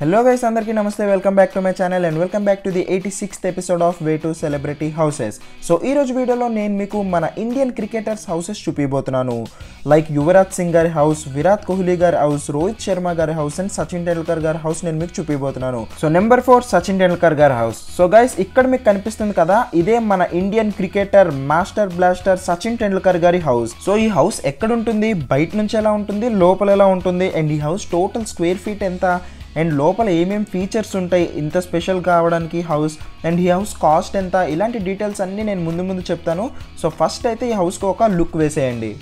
hello guys అందరికీ నమస్తే welcome back to my channel and welcome back to the eighty sixth episode of way to celebrity houses so ఈ రోజు వీడియోలో నేను మీకు మన ఇండియన్ క్రికెటర్స్ హౌసెస్ చూపిపోతున్నాను లైక్ యువరాజ్ సింగ్ గారి హౌస్ విరాట్ కోహ్లీ గారి హౌస్ రోహిత్ శర్మ గారి హౌస్ అండ్ సచిన్ టెండూల్కర్ గారి హౌస్ నేను మీకు చూపిపోతున్నాను so number four Sachin Tendulkar గారి హౌస్ సో గైస్ ఇక్కడ మీకు కనిపిస్తుంది కదా ఇదే మన Indian cricketer master blaster Sachin Tendulkar గారి హౌస్ సో ఈ హౌస్ ఎక్కడ ఉంటుంది బయట నుంచి ఎలా ఉంటుంది లోపల ఎలా ఉంటుంది అండ్ ఈ హౌస్ టోటల్ స్క్వేర్ ఫీట్ ఎంత అండ్ లోపల ఏమేం ఫీచర్స్ ఉంటాయి ఇంత స్పెషల్ కావడానికి హౌస్ అండ్ ఈ హౌస్ కాస్ట్ ఎంత ఇలాంటి డీటెయిల్స్ అన్నీ నేను ముందు ముందు చెప్తాను సో ఫస్ట్ అయితే ఈ హౌస్కి ఒక లుక్ వేసేయండి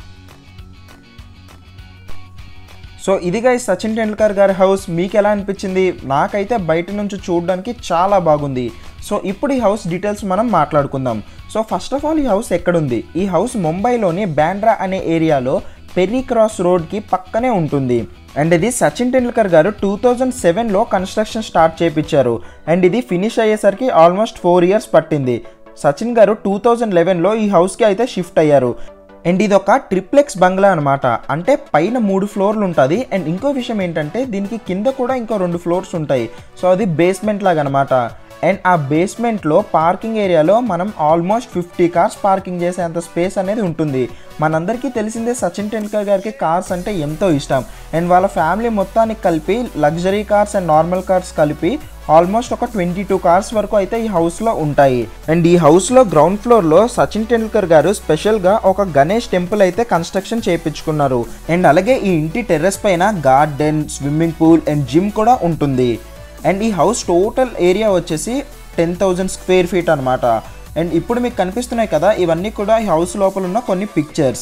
సో ఇదిగా ఈ సచిన్ టెండూల్కర్ గారి హౌస్ మీకు ఎలా అనిపించింది నాకైతే బయట నుంచి చూడడానికి చాలా బాగుంది సో ఇప్పుడు ఈ హౌస్ డీటెయిల్స్ మనం మాట్లాడుకుందాం సో ఫస్ట్ ఆఫ్ ఆల్ ఈ హౌస్ ఎక్కడుంది ఈ హౌస్ ముంబైలోని బ్యాండ్రా అనే ఏరియాలో పెర్రీ క్రాస్ రోడ్కి పక్కనే ఉంటుంది అండ్ ఇది సచిన్ టెండూల్కర్ గారు టూ థౌజండ్ సెవెన్లో కన్స్ట్రక్షన్ స్టార్ట్ చేయించారు అండ్ ఇది ఫినిష్ అయ్యేసరికి ఆల్మోస్ట్ ఫోర్ ఇయర్స్ పట్టింది సచిన్ గారు టూ థౌజండ్ లెవెన్లో ఈ హౌస్కి అయితే షిఫ్ట్ అయ్యారు అండ్ ఇది ఒక ట్రిప్లెక్స్ బంగ్లా అనమాట అంటే పైన మూడు ఫ్లోర్లు ఉంటుంది అండ్ ఇంకో విషయం ఏంటంటే దీనికి కింద కూడా ఇంకో రెండు ఫ్లోర్స్ ఉంటాయి సో అది బేస్మెంట్ లాగా అనమాట అండ్ ఆ బేస్మెంట్లో పార్కింగ్ ఏరియాలో మనం ఆల్మోస్ట్ ఫిఫ్టీ కార్స్ పార్కింగ్ చేసేంత స్పేస్ అనేది ఉంటుంది మనందరికీ తెలిసిందే సచిన్ టెండూల్కర్ గారికి కార్స్ అంటే ఎంతో ఇష్టం అండ్ వాళ్ళ ఫ్యామిలీ మొత్తానికి కలిపి luxury cars and normal cars కలిపి ఆల్మోస్ట్ ఒక ట్వంటీ టూ కార్స్ వరకు అయితే ఈ హౌస్లో ఉంటాయి అండ్ ఈ హౌస్లో గ్రౌండ్ ఫ్లోర్లో సచిన్ టెండూల్కర్ గారు స్పెషల్గా ఒక గణేష్ టెంపుల్ అయితే కన్స్ట్రక్షన్ చేయించుకున్నారు అండ్ అలాగే ఈ ఇంటి టెర్రస్ పైన garden swimming pool and gym కూడా ఉంటుంది అండ్ ఈ హౌస్ టోటల్ ఏరియా వచ్చేసి టెన్ థౌజండ్ స్క్వేర్ ఫీట్ అనమాట అండ్ ఇప్పుడు మీకు కనిపిస్తున్నాయి కదా ఇవన్నీ కూడా ఈ హౌస్ లోపల ఉన్న కొన్ని పిక్చర్స్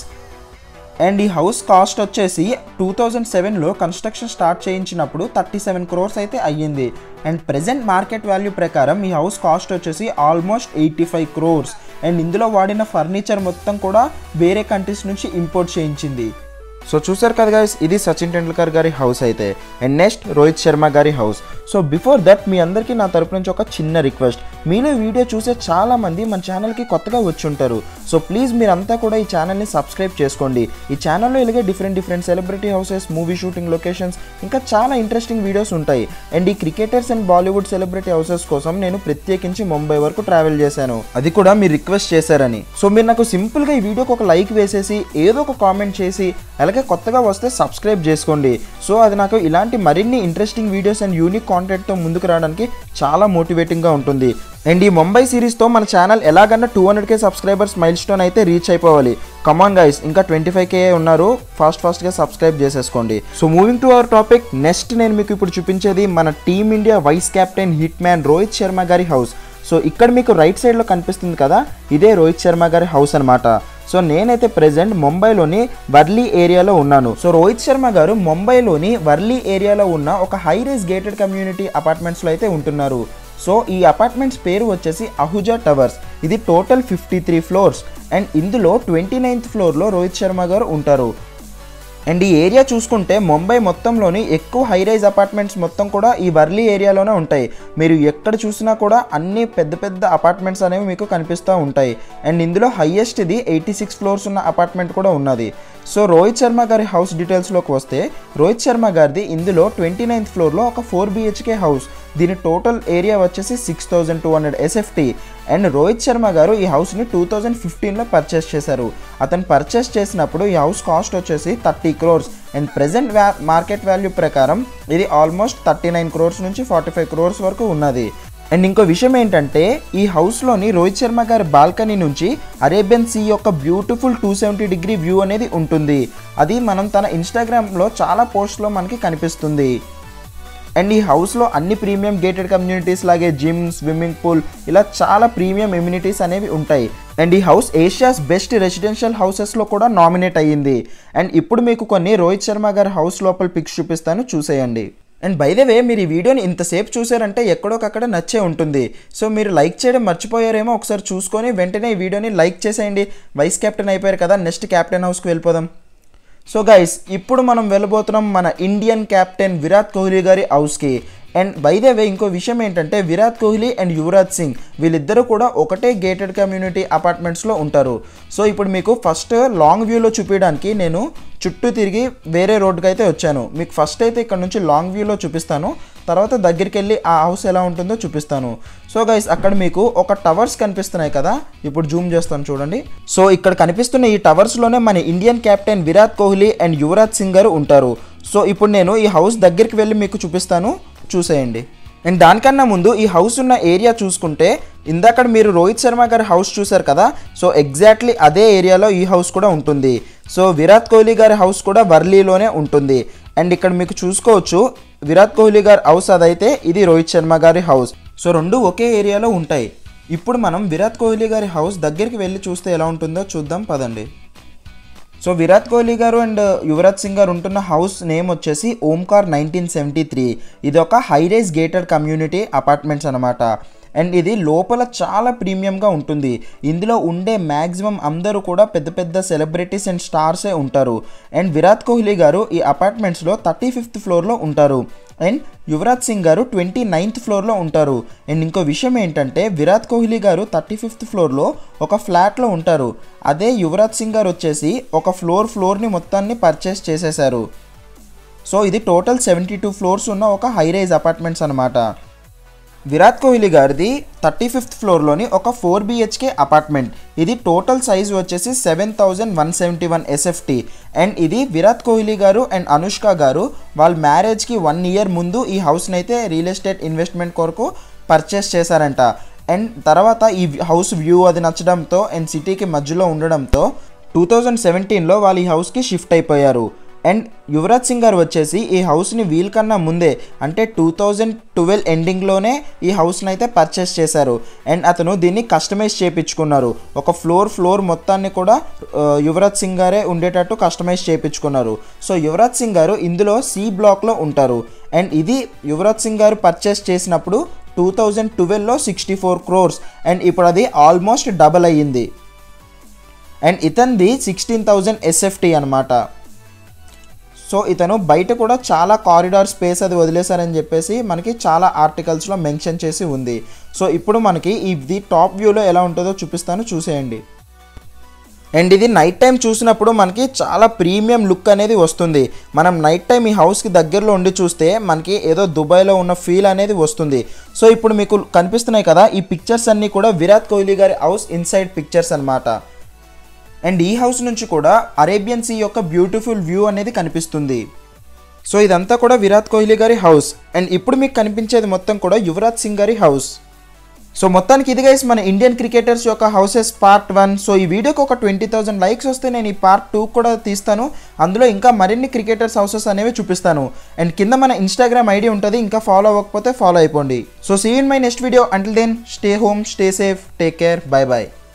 అండ్ ఈ హౌస్ కాస్ట్ వచ్చేసి టూ థౌజండ్ సెవెన్లో కన్స్ట్రక్షన్ స్టార్ట్ చేయించినప్పుడు థర్టీ సెవెన్ క్రోర్స్ అయితే అయ్యింది అండ్ ప్రెజెంట్ మార్కెట్ వాల్యూ ప్రకారం ఈ హౌస్ కాస్ట్ వచ్చేసి almost eighty five crores and ఇందులో వాడిన ఫర్నిచర్ మొత్తం కూడా వేరే కంట్రీస్ నుంచి ఇంపోర్ట్ చేయించింది సో చూసారు కదా గైస్ ఇది సచిన్ టెండూల్కర్ గారి హౌస్ అయితే అండ్ నెక్స్ట్ రోహిత్ శర్మ గారి హౌస్ సో బిఫోర్ దట్ మీ అందరికీ నా తరపు నుంచి ఒక చిన్న రిక్వెస్ట్ మీలో ఈ వీడియో చూసే చాలా మంది మన ఛానల్కి కొత్తగా వచ్చి ఉంటారు సో ప్లీజ్ మీరంతా కూడా ఈ ఛానల్ని సబ్స్క్రైబ్ చేసుకోండి ఈ ఛానల్లో ఇలాగే different different celebrity houses movie shooting locations ఇంకా చాలా ఇంట్రెస్టింగ్ వీడియోస్ ఉంటాయి అండ్ ఈ cricketers and Bollywood celebrity houses కోసం నేను ప్రత్యేకించి ముంబై వరకు ట్రావెల్ చేశాను అది కూడా మీరు రిక్వెస్ట్ చేశారని సో మీరు నాకు సింపుల్గా ఈ వీడియోకి ఒక లైక్ వేసేసి ఏదో ఒక కామెంట్ చేసి అలాగే కొత్తగా వస్తే సబ్స్క్రైబ్ చేసుకోండి సో అది నాకు ఇలాంటి మరిన్ని ఇంట్రెస్టింగ్ వీడియోస్ అండ్ యూనిక్ కాంటెంట్తో ముందుకు రావడానికి చాలా మోటివేటింగ్గా ఉంటుంది అండ్ ఈ ముంబై సిరీస్తో మన ఛానల్ ఎలాగన్నా two hundred K subscribers milestone అయితే రీచ్ అయిపోవాలి కమాన్ గైస్ ఇంకా ట్వంటీ ఫైవ్ కే ఉన్నారు ఫాస్ట్ ఫాస్ట్గా సబ్స్క్రైబ్ చేసేసుకోండి so moving to our topic next నేను మీకు ఇప్పుడు చూపించేది మన team India vice captain hitman Rohit Sharma గారి హౌస్ సో ఇక్కడ మీకు రైట్ సైడ్లో కనిపిస్తుంది కదా ఇదే రోహిత్ శర్మ గారి హౌస్ అనమాట సో నేనైతే ప్రెసెంట్ ముంబైలోని వర్లీ ఏరియాలో ఉన్నాను సో రోహిత్ శర్మ గారు ముంబైలోని వర్లీ ఏరియాలో ఉన్న ఒక హై రైజ్ గేటెడ్ కమ్యూనిటీ అపార్ట్మెంట్స్లో అయితే ఉంటున్నారు సో ఈ అపార్ట్మెంట్స్ పేరు వచ్చేసి అహుజా టవర్స్ ఇది total fifty three floors and ఇందులో ట్వంటీ నైన్త్ ఫ్లోర్లో రోహిత్ శర్మ గారు ఉంటారు అండ్ ఈ ఏరియా చూసుకుంటే ముంబై మొత్తంలోని ఎక్కువ హై రైజ్ అపార్ట్మెంట్స్ మొత్తం కూడా ఈ వర్లీ ఏరియాలోనే ఉంటాయి మీరు ఎక్కడ చూసినా కూడా అన్ని పెద్ద పెద్ద అపార్ట్మెంట్స్ అనేవి మీకు కనిపిస్తూ ఉంటాయి అండ్ ఇందులో హైయెస్ట్ ఇది ఎయిటీ సిక్స్ ఫ్లోర్స్ ఉన్న అపార్ట్మెంట్ కూడా ఉన్నది సో రోహిత్ శర్మ గారి హౌస్ డీటెయిల్స్లోకి వస్తే రోహిత్ శర్మ గారిది ఇందులో ట్వంటీ నైన్త్ ఫ్లోర్లో ఒక ఫోర్ బిహెచ్కే హౌస్ దీని టోటల్ ఏరియా వచ్చేసి six thousand two hundred SFT and Rohit Sharma గారు ఈ హౌస్ని టూ థౌజండ్ ఫిఫ్టీన్లో పర్చేస్ చేశారు అతను పర్చేస్ చేసినప్పుడు ఈ హౌస్ కాస్ట్ వచ్చేసి థర్టీ క్రోర్స్ అండ్ ప్రెసెంట్ వ్యా మార్కెట్ వాల్యూ ప్రకారం ఇది ఆల్మోస్ట్ థర్టీ నైన్ క్రోర్స్ నుంచి ఫార్టీ ఫైవ్ క్రోర్స్ వరకు ఉన్నది అండ్ ఇంకో విషయం ఏంటంటే ఈ హౌస్లోని రోహిత్ శర్మ గారి బాల్కనీ నుంచి అరేబియన్ సీ యొక్క beautiful two seventy degree view అనేది ఉంటుంది అది మనం తన ఇన్స్టాగ్రామ్లో చాలా పోస్ట్లో మనకి కనిపిస్తుంది అండ్ ఈ హౌస్లో అన్ని ప్రీమియం గేటెడ్ కమ్యూనిటీస్ లాగే జిమ్ స్విమ్మింగ్ పూల్ ఇలా చాలా ప్రీమియం ఎమ్యూనిటీస్ అనేవి ఉంటాయి అండ్ ఈ హౌస్ ఏషియాస్ బెస్ట్ రెసిడెన్షియల్ హౌసెస్లో కూడా నామినేట్ అయ్యింది అండ్ ఇప్పుడు మీకు కొన్ని రోహిత్ శర్మ గారి హౌస్ లోపల పిక్స్ చూపిస్తాను చూసేయండి అండ్ బై ద వే మీరు ఈ వీడియోని ఇంతసేపు చూసారంటే ఎక్కడోకక్కడ నచ్చే ఉంటుంది సో మీరు లైక్ చేయడం మర్చిపోయారేమో ఒకసారి చూసుకొని వెంటనే ఈ వీడియోని లైక్ చేసేయండి వైస్ కెప్టెన్ అయిపోయారు కదా నెక్స్ట్ క్యాప్టెన్ హౌస్కి వెళ్ళిపోదాం సో గైస్ ఇప్పుడు మనం వెళ్ళబోతున్నాం మన ఇండియన్ క్యాప్టెన్ విరాట్ కోహ్లీ గారి హౌస్కి అండ్ బై ద వే ఇంకో విషయం ఏంటంటే విరాట్ కోహ్లీ అండ్ యువరాజ్ సింగ్ వీళ్ళిద్దరూ కూడా ఒకటే గేటెడ్ కమ్యూనిటీ అపార్ట్మెంట్స్లో ఉంటారు సో ఇప్పుడు మీకు ఫస్ట్ లాంగ్ వ్యూలో చూపించడానికి నేను చుట్టూ తిరిగి వేరే రోడ్డుకి అయితే వచ్చాను మీకు ఫస్ట్ అయితే ఇక్కడ నుంచి లాంగ్ వ్యూలో చూపిస్తాను తర్వాత దగ్గరికి వెళ్ళి ఆ హౌస్ ఎలా ఉంటుందో చూపిస్తాను సో గైస్ అక్కడ మీకు ఒక టవర్స్ కనిపిస్తున్నాయి కదా ఇప్పుడు జూమ్ చేస్తాను చూడండి సో ఇక్కడ కనిపిస్తున్న ఈ టవర్స్లోనే మన Indian captain Virat Kohli and Yuvraj Singh గారు ఉంటారు సో ఇప్పుడు నేను ఈ హౌస్ దగ్గరికి వెళ్ళి మీకు చూపిస్తాను చూసేయండి అండ్ దానికన్నా ముందు ఈ హౌస్ ఉన్న ఏరియా చూసుకుంటే ఇందాక మీరు రోహిత్ శర్మ గారి హౌస్ చూశారు కదా సో ఎగ్జాక్ట్లీ అదే ఏరియాలో ఈ హౌస్ కూడా ఉంటుంది సో విరాట్ కోహ్లీ గారి హౌస్ కూడా వర్లీలోనే ఉంటుంది అండ్ ఇక్కడ మీకు చూసుకోవచ్చు విరాట్ కోహ్లీ గారి హౌస్ అదైతే ఇది రోహిత్ శర్మ గారి హౌస్ సో రెండు ఒకే ఏరియాలో ఉంటాయి ఇప్పుడు మనం విరాట్ కోహ్లీ గారి హౌస్ దగ్గరికి వెళ్ళి చూస్తే ఎలా ఉంటుందో చూద్దాం పదండి సో విరాట్ కోహ్లీ గారు అండ్ యువరాజ్ సింగ్ గారు ఉంటున్న హౌస్ నేమ్ వచ్చేసి ఓంకార్ నైన్టీన్ సెవెంటీ త్రీ ఇది ఒక హైరైజ్ గేటెడ్ కమ్యూనిటీ అపార్ట్మెంట్స్ అనమాట అండ్ ఇది లోపల చాలా ప్రీమియంగా ఉంటుంది ఇందులో ఉండే మ్యాక్సిమం అందరూ కూడా పెద్ద పెద్ద సెలబ్రిటీస్ అండ్ స్టార్సే ఉంటారు అండ్ విరాట్ కోహ్లీ గారు ఈ అపార్ట్మెంట్స్లో థర్టీ ఫిఫ్త్ ఫ్లోర్లో ఉంటారు అండ్ యువరాజ్ సింగ్ గారు ట్వంటీ నైన్త్ ఫ్లోర్లో ఉంటారు అండ్ ఇంకో విషయం ఏంటంటే విరాట్ కోహ్లీ గారు థర్టీ ఫిఫ్త్ ఫ్లోర్లో ఒక ఫ్లాట్లో ఉంటారు అదే యువరాజ్ సింగ్ గారు వచ్చేసి ఒక ఫ్లోర్ ఫ్లోర్ని మొత్తాన్ని పర్చేస్ చేసేశారు సో ఇది టోటల్ సెవెంటీ టూ ఫ్లోర్స్ ఉన్న ఒక హై రైజ్ అపార్ట్మెంట్స్ అనమాట విరాట్ కోహ్లీ గారిది థర్టీ ఫిఫ్త్ ఫ్లోర్లోని ఒక ఫోర్ బిహెచ్కే అపార్ట్మెంట్ ఇది టోటల్ సైజ్ వచ్చేసి seven thousand one seventy one SFT and ఇది విరాట్ కోహ్లీ గారు అండ్ అనుష్క గారు వాళ్ళ మ్యారేజ్కి వన్ ఇయర్ ముందు ఈ హౌస్ని అయితే రియల్ ఎస్టేట్ ఇన్వెస్ట్మెంట్ కొరకు పర్చేస్ చేశారంట అండ్ తర్వాత ఈ హౌస్ వ్యూ అది నచ్చడంతో అండ్ సిటీకి మధ్యలో ఉండడంతో టూ థౌజండ్ సెవెంటీన్లో వాళ్ళు ఈ హౌస్కి షిఫ్ట్ అయిపోయారు అండ్ యువరాజ్ సింగ్ గారు వచ్చేసి ఈ హౌస్ని వీళ్ళకన్నా ముందే అంటే టూ థౌజండ్ ట్వెల్వ్ ఎండింగ్లోనే ఈ హౌస్ని అయితే పర్చేస్ చేశారు అండ్ అతను దీన్ని కస్టమైజ్ చేయించుకున్నారు ఒక ఫ్లోర్ ఫ్లోర్ మొత్తాన్ని కూడా ఆ, యువరాజ్ సింగ్ గారే ఉండేటట్టు కస్టమైజ్ చేయించుకున్నారు సో యువరాజ్ సింగ్ గారు ఇందులో సి బ్లాక్లో ఉంటారు అండ్ ఇది యువరాజ్ సింగ్ గారు పర్చేస్ చేసినప్పుడు టూ థౌజండ్ ట్వెల్వ్లో సిక్స్టీ ఫోర్ క్రోర్స్ అండ్ ఇప్పుడు అది ఆల్మోస్ట్ డబల్ అయ్యింది అండ్ ఇతనిది సిక్స్టీన్ థౌజండ్ ఎస్ఎఫ్టీ అనమాట సో ఇతను బయట కూడా చాలా కారిడార్ స్పేస్ అది వదిలేశారని చెప్పేసి మనకి చాలా ఆర్టికల్స్లో మెన్షన్ చేసి ఉంది సో ఇప్పుడు మనకి ఇది టాప్ వ్యూలో ఎలా ఉంటుందో చూపిస్తాను చూసేయండి అండ్ ఇది నైట్ టైం చూసినప్పుడు మనకి చాలా ప్రీమియం లుక్ అనేది వస్తుంది మనం నైట్ టైం ఈ హౌస్కి దగ్గరలో ఉండి చూస్తే మనకి ఏదో దుబాయ్లో ఉన్న ఫీల్ అనేది వస్తుంది సో ఇప్పుడు మీకు కనిపిస్తున్నాయి కదా ఈ పిక్చర్స్ అన్నీ కూడా విరాట్ కోహ్లీ గారి హౌస్ ఇన్సైడ్ పిక్చర్స్ అన్నమాట అండ్ ఈ హౌస్ నుంచి కూడా అరేబియన్ సీ యొక్క బ్యూటిఫుల్ వ్యూ అనేది కనిపిస్తుంది సో ఇదంతా కూడా విరాట్ కోహ్లీ గారి హౌస్ అండ్ ఇప్పుడు మీకు కనిపించేది మొత్తం కూడా యువరాజ్ సింగ్ గారి హౌస్ సో మొత్తానికి ఇది గైస్ మన ఇండియన్ క్రికెటర్స్ యొక్క హౌసెస్ పార్ట్ వన్ సో ఈ వీడియోకి ఒక ట్వంటీ థౌసండ్ లైక్స్ వస్తే నేను ఈ పార్ట్ టూ కూడా తీస్తాను అందులో ఇంకా మరిన్ని క్రికెటర్స్ హౌసెస్ అనేవి చూపిస్తాను అండ్ కింద మన ఇన్స్టాగ్రామ్ ఐడి ఉంటుంది ఇంకా ఫాలో అవ్వకపోతే ఫాలో అయిపోండి so see in my next video until then stay home stay safe take care bye bye